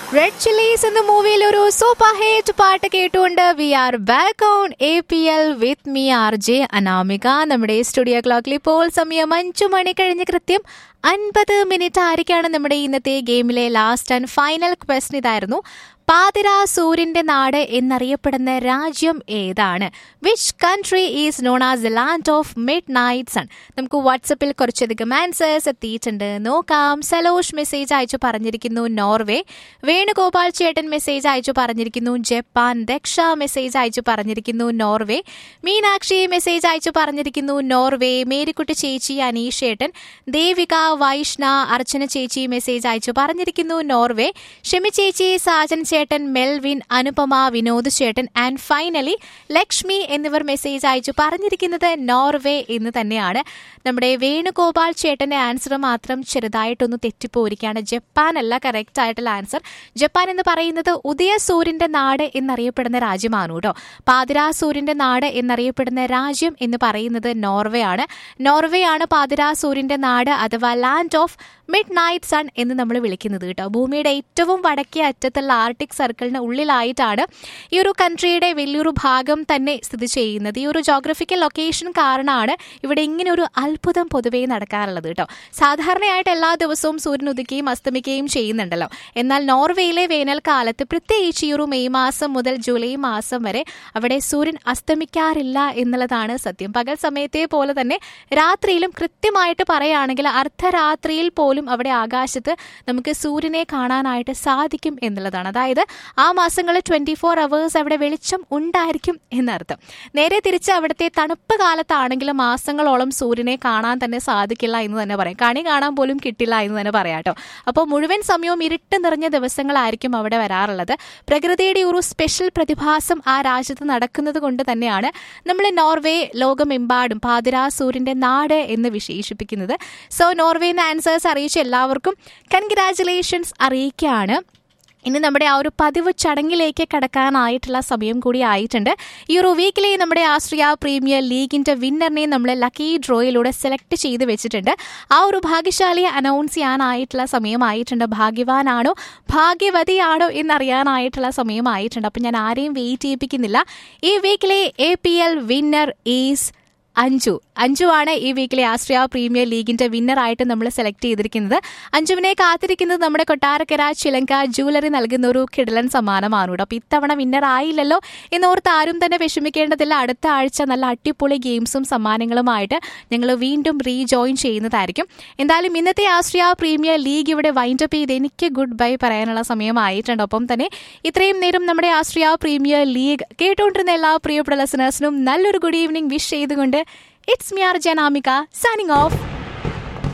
red chillies എന്ന മൂവിയിൽ ഒരു സൂപ്പർ ഹിറ്റ് പാട്ട് കേട്ടുകൊണ്ട് we are back on A P L with me R J Anamika നമ്മുടെ സ്റ്റുഡിയോ ക്ലോക്കിൽ ഇപ്പോൾ സമയം അഞ്ചു മണി കഴിഞ്ഞ് കൃത്യം അൻപത് മിനിറ്റ് ആയിരിക്കാണ് നമ്മുടെ ഇന്നത്തെ ഗെയിമിലെ ലാസ്റ്റ് ആൻഡ് ഫൈനൽ ക്വസ്റ്റൻ ഇതായിരുന്നു പാതിര സൂര്യന്റെ നാട് എന്നറിയപ്പെടുന്ന രാജ്യം ഏതാണ് which country is known as the land of midnight sun നമുക്ക് വാട്സപ്പിൽ കുറച്ചധികം ആൻസേഴ്സ് എത്തിയിട്ടുണ്ട് നോക്കാം സലോഷ് മെസ്സേജ് അയച്ചു പറഞ്ഞിരിക്കുന്നു നോർവേ വേണുഗോപാൽ ചേട്ടൻ മെസ്സേജ് അയച്ചു പറഞ്ഞിരിക്കുന്നു ജപ്പാൻ ദക്ഷ മെസ്സേജ് അയച്ചു പറഞ്ഞിരിക്കുന്നു നോർവേ മീനാക്ഷി മെസ്സേജ് അയച്ചു പറഞ്ഞിരിക്കുന്നു നോർവേ മേരിക്കുട്ടി ചേച്ചി അനീഷ് ചേട്ടൻ ദേവിക വൈഷ്ണ അർച്ചന ചേച്ചി മെസ്സേജ് അയച്ചു പറഞ്ഞിരിക്കുന്നു നോർവേ ഷെമി ചേച്ചി സാജൻ ചേട്ടൻ മെൽവിൻ അനുപമ വിനോദ് ചേട്ടൻ ആൻഡ് ഫൈനലി ലക്ഷ്മി എന്നിവർ മെസ്സേജ് അയച്ചു പറഞ്ഞിരിക്കുന്നത് നോർവേ എന്ന് തന്നെയാണ് നമ്മുടെ വേണുഗോപാൽ ചേട്ടന്റെ ആൻസർ മാത്രം ചെറുതായിട്ടൊന്ന് തെറ്റിപ്പോയിരിക്കുകയാണ് ജപ്പാൻ അല്ല കറക്റ്റ് ആയിട്ടുള്ള ആൻസർ ജപ്പാൻ എന്ന് പറയുന്നത് ഉദയ സൂര്യന്റെ നാട് എന്നറിയപ്പെടുന്ന രാജ്യമാണ് കേട്ടോ പാതിരാ സൂര്യന്റെ നാട് എന്നറിയപ്പെടുന്ന രാജ്യം എന്ന് പറയുന്നത് നോർവേ ആണ് നോർവേ ആണ് പാതിരാ സൂര്യന്റെ നാട് അഥവാ land of midnight sun എന്ന് നമ്മൾ വിളിക്കുന്നത് കേട്ടോ ഭൂമിയുടെ ഏറ്റവും വടക്കേ അറ്റത്തുള്ള ആർട്ടിക് സർക്കിളിന് ഉള്ളിലായിട്ടാണ് ഈ ഒരു കൺട്രിയുടെ വലിയൊരു ഭാഗം തന്നെ സ്ഥിതി ചെയ്യുന്നത് ഈ ഒരു ജോഗ്രഫിക്കൽ ലൊക്കേഷൻ കാരണമാണ് ഇവിടെ ഇങ്ങനെ ഒരു അത്ഭുതം പൊതുവേ നടക്കാറുള്ളത് കേട്ടോ സാധാരണയായിട്ട് എല്ലാ ദിവസവും സൂര്യൻ ഉദിക്കുകയും അസ്തമിക്കുകയും ചെയ്യുന്നുണ്ടല്ലോ എന്നാൽ നോർവേയിലെ വേനൽക്കാലത്ത് പ്രത്യേകിച്ച് ഈ ഒരു മെയ് മാസം മുതൽ ജൂലൈ മാസം വരെ അവിടെ സൂര്യൻ അസ്തമിക്കാറില്ല എന്നുള്ളതാണ് സത്യം പകൽ സമയത്തെ പോലെ തന്നെ രാത്രിയിലും കൃത്യമായിട്ട് പറയുകയാണെങ്കിൽ അർദ്ധരാത്രിയിൽ പോലും അവിടെ ആകാശത്ത് നമുക്ക് സൂര്യനെ കാണാനായിട്ട് സാധിക്കും എന്നുള്ളതാണ് അതായത് ആ മാസങ്ങളിൽ ട്വന്റി ഫോർ അവേഴ്സ് അവിടെ വെളിച്ചം ഉണ്ടായിരിക്കും എന്നർത്ഥം നേരെ തിരിച്ച് അവിടുത്തെ തണുപ്പ് കാലത്താണെങ്കിലും മാസങ്ങളോളം സൂര്യനെ കാണാൻ തന്നെ സാധിക്കില്ല എന്ന് തന്നെ പറയാം കണി കാണാൻ പോലും കിട്ടില്ല എന്ന് തന്നെ പറയാം കേട്ടോ അപ്പോൾ മുഴുവൻ സമയവും ഇരുട്ട് നിറഞ്ഞ ദിവസങ്ങളായിരിക്കും അവിടെ വരാറുള്ളത് പ്രകൃതിയുടെ ഒരു സ്പെഷ്യൽ പ്രതിഭാസം ആ രാജ്യത്ത് നടക്കുന്നത് കൊണ്ട് തന്നെയാണ് നമ്മൾ നോർവേ ലോകമെമ്പാടും പാതിരാ സൂര്യന്റെ നാട് എന്ന് വിശേഷിപ്പിക്കുന്നത് സോ നോർവേ എന്ന ആൻസേഴ്സ് അറിയിച്ച എല്ലാവർക്കും കൺഗ്രാറ്റുലേഷൻസ് അറിയിക്കുകയാണ് ഇനി നമ്മുടെ ആ ഒരു പതിവ് ചടങ്ങിലേക്ക് കടക്കാനായിട്ടുള്ള സമയം കൂടി ആയിട്ടുണ്ട് ഈ ഒരു വീക്കിലെ നമ്മുടെ ആശ്രിയ പ്രീമിയർ ലീഗിന്റെ വിന്നറിനെ നമ്മൾ ലക്കി ഡ്രോയിലൂടെ സെലക്ട് ചെയ്ത് വെച്ചിട്ടുണ്ട് ആ ഒരു ഭാഗ്യശാലിയെ അനൗൺസ് ചെയ്യാനായിട്ടുള്ള സമയമായിട്ടുണ്ട് ഭാഗ്യവാനാണോ ഭാഗ്യവതിയാണോ എന്നറിയാനായിട്ടുള്ള സമയമായിട്ടുണ്ട് അപ്പം ഞാൻ ആരെയും വെയിറ്റ് ചെയ്യിപ്പിക്കുന്നില്ല ഈ വീക്കിലെ A P L winner is Anju Anju ആണ് ഈ വീക്കിലെ ആശ്രയ പ്രീമിയർ ലീഗിന്റെ വിന്നറായിട്ട് നമ്മൾ സെലക്ട് ചെയ്തിരിക്കുന്നത് അഞ്ജുവിനെ കാത്തിരിക്കുന്നത് നമ്മുടെ കൊട്ടാരക്കര ചിലങ്ക ജൂവലറി നൽകുന്ന ഒരു കിടലൻ സമ്മാനമാണ് കേട്ടോ അപ്പൊ ഇത്തവണ വിന്നർ ആയില്ലല്ലോ എന്നോർത്ത് ആരും തന്നെ വിഷമിക്കേണ്ടതില്ല അടുത്ത ആഴ്ച നല്ല അടിപൊളി ഗെയിംസും സമ്മാനങ്ങളുമായിട്ട് ഞങ്ങൾ വീണ്ടും റീജോയിൻ ചെയ്യുന്നതായിരിക്കും എന്തായാലും ഇന്നത്തെ ആശ്രയ പ്രീമിയർ ലീഗ് ഇവിടെ വൈൻഡപ്പ് ചെയ്ത് എനിക്ക് ഗുഡ് ബൈ പറയാനുള്ള സമയമായിട്ടുണ്ട് ഒപ്പം തന്നെ ഇത്രയും നേരം നമ്മുടെ ആശ്രയ പ്രീമിയർ ലീഗ് കേട്ടുകൊണ്ടിരുന്ന എല്ലാ പ്രിയപ്പെട്ട ലിസണേഴ്സിനും നല്ലൊരു ഗുഡ് ഈവനിങ് വിഷ് ചെയ്തുകൊണ്ട് it's Miyar Janamika signing of